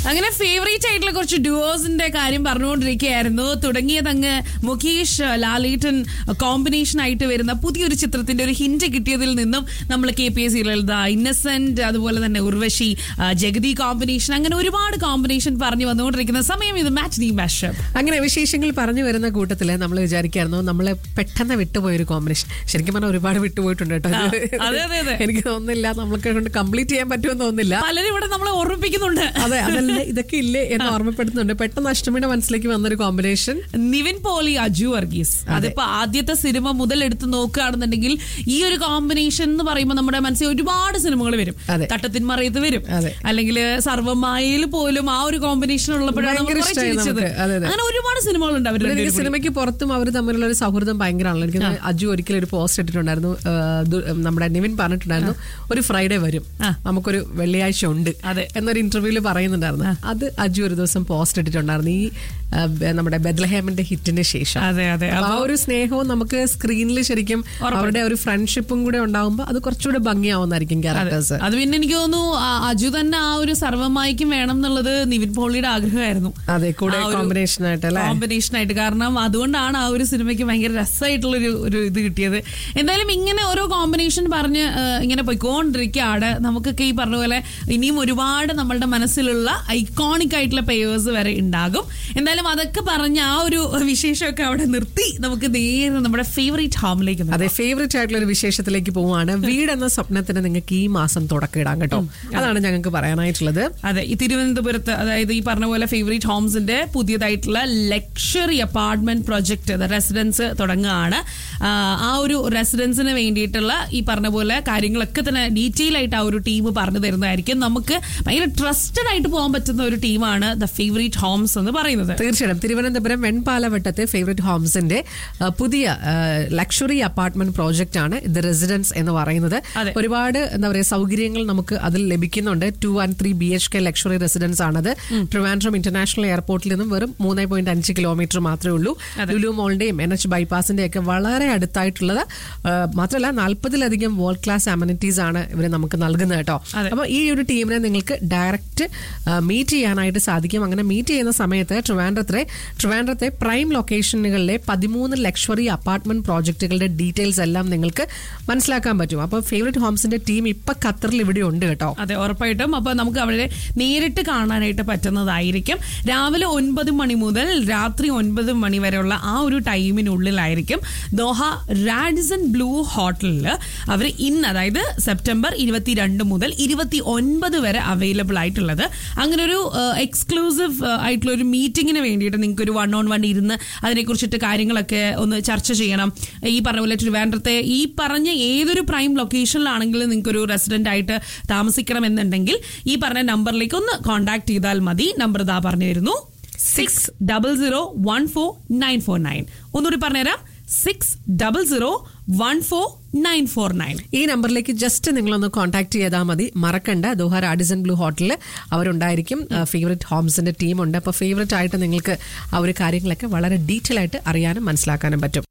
അങ്ങനെ ഫേവറേറ്റ് ആയിട്ടുള്ള കുറച്ച് ഡുവോസിന്റെ കാര്യം പറഞ്ഞുകൊണ്ടിരിക്കുകയായിരുന്നു തുടങ്ങിയതങ്ങ് മുകേഷ് ലാലേട്ടൻ കോമ്പിനേഷൻ ആയിട്ട് വരുന്ന പുതിയൊരു ചിത്രത്തിന്റെ ഒരു ഹിന്റ് കിട്ടിയതിൽ നിന്നും നമ്മൾ K P S serial Innocent അതുപോലെ തന്നെ ഉർവശി ആ, ജഗതി കോമ്പിനേഷൻ അങ്ങനെ ഒരുപാട് കോമ്പിനേഷൻ പറഞ്ഞു വന്നുകൊണ്ടിരിക്കുന്ന സമയം ഇത് മാച്ച് ദി മാഷപ്പ് അങ്ങനെ വിശേഷങ്ങൾ പറഞ്ഞു വരുന്ന കൂട്ടത്തില് നമ്മൾ വിചാരിക്കായിരുന്നു നമ്മളെ പെട്ടെന്ന് വിട്ടുപോയൊരു കോമ്പിനേഷൻ ശരിക്കും പറഞ്ഞാൽ ഒരുപാട് വിട്ടുപോയിട്ടുണ്ട് കേട്ടോ ആ, അതെ, അതെ, അതെ. എനിക്ക് തോന്നുന്നില്ല നമ്മൾക്ക് കൊണ്ട് കംപ്ലീറ്റ് ചെയ്യാൻ പറ്റുമെന്ന് തോന്നുന്നില്ല പലരും ഇവിടെ നമ്മളെ ഓർമ്മിപ്പിക്കുന്നുണ്ട് അതെ അതല്ല ഇതൊക്കെ ഇല്ലേ എന്ന് ഓർമ്മപ്പെടുത്തുന്നുണ്ട് പെട്ടെന്ന് അഷ്ടമിയുടെ മനസ്സിലേക്ക് വന്നൊരു കോമ്പിനേഷൻ നിവിൻ പോളി അജു വർഗീസ് അതിപ്പോ ആദ്യത്തെ സിനിമ മുതൽ എടുത്ത് നോക്കുകയാണെന്നുണ്ടെങ്കിൽ ഈ ഒരു കോമ്പിനേഷൻ എന്ന് പറയുമ്പോൾ നമ്മുടെ മനസ്സിൽ ഒരുപാട് സിനിമകൾ വരും അതെ. തട്ടത്തിൻ മറയത്ത് വരും അതെ. അല്ലെങ്കിൽ സർവമായയിൽ പോലും ആ ഒരു കോമ്പിനേഷൻ ഉള്ളപ്പോഴാണ് നമ്മൾ ഭയങ്കര കുറേ ഇഷ്ടായി ചിരിച്ചത് നമുക്ക്. അതെ, അതെ. അങ്ങനെ ഒരുപാട് സിനിമകളുണ്ട് അവർ എനിക്ക് സിനിമയ്ക്ക് പുറത്തും അവർ തമ്മിലുള്ള ഒരു സൗഹൃദം ഭയങ്കരമാണല്ലോ എനിക്ക് തോന്നുന്നു അജു ഒരിക്കലും ഒരു പോസ്റ്റ് ഇട്ടിട്ടുണ്ടായിരുന്നു ആ, ദു- നമ്മുടെ നിവിൻ പറഞ്ഞിട്ടുണ്ടായിരുന്നു ഒരു ഫ്രൈഡേ വരും ആ. നമുക്കൊരു വെള്ളിയാഴ്ച ഉണ്ട് അതെ. എന്നൊരു ഇന്റർവ്യൂവിൽ പറയുന്നുണ്ടായിരുന്നു അത് അജു ഒരു ദിവസം പോസ്റ്റ് ഇട്ടിട്ടുണ്ടായിരുന്നു ഈ ആ, ബെ- നമ്മുടെ ബെദ്ലഹേമിന്റെ ഹിറ്റിന് ശേഷം അതെ അതെ അപ്പൊ ആ ഒരു സ്നേഹവും നമുക്ക് സ്ക്രീനിൽ ശരിക്കും അവരുടെ ഒരു ഫ്രണ്ട്ഷിപ്പും കൂടെ ഉണ്ടാവുമ്പോൾ അത് കുറച്ചുകൂടെ ഭംഗിയാവുന്നതായിരിക്കും ക്യാരക്ടേഴ്സ് അത് പിന്നെ എനിക്ക് തോന്നുന്നു ആ അജു തന്നെ ആ ഒരു സർവമായിക്കും വേണം എന്നുള്ളത് നിവിൻ പോളിയുടെ ആഗ്രഹമായിരുന്നു അതെ കൂടെ ആ ഒരു കോമ്പിനേഷൻ ആയിട്ട് അല്ലേ കോമ്പിനേഷൻ ആയിട്ട് കാരണം അതുകൊണ്ടാണ് ആ ഒരു സിനിമയ്ക്ക് ഭയങ്കര രസമായിട്ടുള്ള ഒരു ഒരു ഇത് കിട്ടിയത് എന്തായാലും ഇങ്ങനെ ഓരോ കോമ്പിനേഷൻ പറഞ്ഞ് ആ, ഇങ്ങനെ പോയിക്കൊണ്ടിരിക്കുകയാണ് നമുക്കൊക്കെ ഈ പറഞ്ഞ പോലെ ഇനിയും ഒരുപാട് നമ്മളുടെ മനസ്സിലുള്ള ഐക്കോണിക് ആയിട്ടുള്ള പേയേഴ്സ് വരെ ഉണ്ടാകും എന്തായാലും അതൊക്കെ പറഞ്ഞ് ആ ഒരു വിശേഷമൊക്കെ അവിടെ നിർത്തി നമുക്ക് നേരെ നമ്മുടെ ഫേവറേറ്റ് ഹോമിലേക്ക് നോക്കാം. അതെ ഫേവറേറ്റ് ആയിട്ടുള്ള ഒരു വിശേഷത്തിലേക്ക് പോവാണ് വീട് എന്ന സ്വപ്നത്തിന് നിങ്ങൾക്ക് ഈ മാസം തുടക്കമിടാം കേട്ടോ അതാണ് ഞങ്ങൾക്ക് പറയാനായിട്ടുള്ളത് അതെ ഈ തിരുവനന്തപുരത്ത് അതായത് ഈ പറഞ്ഞ പോലെ ഫേവറേറ്റ് ഹോംസിന്റെ പുതിയതായിട്ടുള്ള ലക്ഷറി അപ്പാർട്ട്മെന്റ് പ്രൊജക്ട് റെസിഡൻസ് തുടങ്ങുകയാണ് ആ, ആ ഒരു റെസിഡൻസിന് വേണ്ടിയിട്ടുള്ള ഈ പറഞ്ഞ പോലെ കാര്യങ്ങളൊക്കെ തന്നെ ഡീറ്റെയിൽ ആയിട്ട് ആ ഒരു ടീം പറഞ്ഞു തരുന്നതായിരിക്കും നമുക്ക് ഭയങ്കര ട്രസ്റ്റഡ് ആയിട്ട് പോകാൻ പറ്റുന്ന ഒരു ടീമാണ് ദ ഫേവറേറ്റ് ഹോംസ് എന്ന് പറയുന്നത് തീർച്ചയായിട്ടും തിരുവനന്തപുരം വെൺപാലവട്ടത്തെ ഫേവറേറ്റ് ഹോംസിന്റെ ആ, പുതിയ ലക്ഷറി അപ്പാർട്ട്മെന്റ് പ്രോജക്റ്റ് ആണ് ഇത് റെസിഡൻസ് എന്ന് പറയുന്നത് അതെ. ഒരുപാട് എന്താ പറയുക സൗകര്യങ്ങൾ നമുക്ക് അതിൽ ലഭിക്കുന്നുണ്ട് two and three B H K luxury residence ആണത് ട്രിവാൻഡ്രം ഇന്റർനാഷണൽ എയർപോർട്ടിൽ നിന്നും വെറും മൂന്ന് പോയിന്റ് അഞ്ച് കിലോമീറ്റർ മാത്രമേ ഉള്ളൂ ലുലു മോളിന്റെയും എൻ എച്ച് ബൈപ്പാസിന്റെ ഒക്കെ വളരെ അടുത്തായിട്ടുള്ളത് ആ, മാത്രമല്ല നാൽപ്പതിലധികം വേൾഡ് ക്ലാസ് അമനിറ്റീസ് ആണ് ഇവർ നമുക്ക് നൽകുന്നത് കേട്ടോ അതെ. അപ്പൊ ഈ ഒരു ടീമിനെ നിങ്ങൾക്ക് ഡയറക്റ്റ് മീറ്റ് ചെയ്യാനായിട്ട് സാധിക്കും അങ്ങനെ മീറ്റ് ചെയ്യുന്ന സമയത്ത് ട്രിവാൻഡ്രത്തെ ട്രിവാൻഡ്രത്തെ പ്രൈം ലൊക്കേഷനുകളിലെ പതിമൂന്ന് ലക്ഷറി അപ്പാർട്ട്മെന്റ് പ്രോജക്റ്റുകളുടെ ഡീറ്റെയിൽസ് എല്ലാം നിങ്ങൾക്ക് മനസ്സിലാക്കാൻ പറ്റും അപ്പോൾ ഫേവറേറ്റ് ഹോംസിന്റെ ടീം ഇപ്പൊ ഖത്തറിൽ ഇവിടെ ഉണ്ട് കേട്ടോ അതെ ഉറപ്പായിട്ടും അപ്പൊ നമുക്ക് അവരെ നേരിട്ട് കാണാനായിട്ട് പറ്റുന്നതായിരിക്കും രാവിലെ ഒൻപത് മണി മുതൽ രാത്രി ഒൻപത് മണി വരെയുള്ള ആ ഒരു ടൈമിനുള്ളിലായിരിക്കും ദോഹ റാഡിസൺ ബ്ലൂ ഹോട്ടലിൽ അവർ ഇന്ന് അതായത് സെപ്റ്റംബർ ഇരുപത്തിരണ്ട് മുതൽ ഇരുപത്തി ഒൻപത് വരെ അവൈലബിൾ ആയിട്ടുള്ളത് അങ്ങനെ ഒരു എക്സ്ക്ലൂസീവ് ആയിട്ടുള്ള ഒരു മീറ്റിങ്ങിന് വേണ്ടിയിട്ട് നിങ്ങൾക്ക് ഒരു വൺ ഓൺ വൺ ഇരുന്ന് അതിനെക്കുറിച്ചിട്ട് കാര്യങ്ങളൊക്കെ ഒന്ന് ചർച്ച ചെയ്യണം ഈ പറഞ്ഞ പോലെ ട്രിവാൻഡ്രത്തെ ഈ പറഞ്ഞ ഏതൊരു പ്രൈം ലൊക്കേഷനിലാണെങ്കിലും നിങ്ങൾക്ക് ഒരു റെസിഡന്റ് ആയിട്ട് താമസിക്കണം എന്നുണ്ടെങ്കിൽ ഈ പറഞ്ഞ നമ്പറിലേക്ക് ഒന്ന് കോൺടാക്ട് ചെയ്താൽ മതി നമ്പർ ഇതാ പറഞ്ഞു തരുന്നു six double zero one four nine four nine ഒന്നുകൂടി പറഞ്ഞുതരാം six double zero one four nine four nine ഈ നമ്പറിലേക്ക് ജസ്റ്റ് നിങ്ങളൊന്ന് കോൺടാക്ട് ചെയ്താൽ മതി മറക്കണ്ട ദോഹ റാഡിസൺ ബ്ലൂ ഹോട്ടലിൽ അവരുണ്ടായിരിക്കും ഫേവറേറ്റ് ഹോംസിന്റെ ടീമുണ്ട് അപ്പോൾ ഫേവറേറ്റ് ആയിട്ട് നിങ്ങൾക്ക് ആ ഒരു കാര്യങ്ങളൊക്കെ വളരെ ഡീറ്റെയിൽ ആയിട്ട് അറിയാനും മനസ്സിലാക്കാനും പറ്റും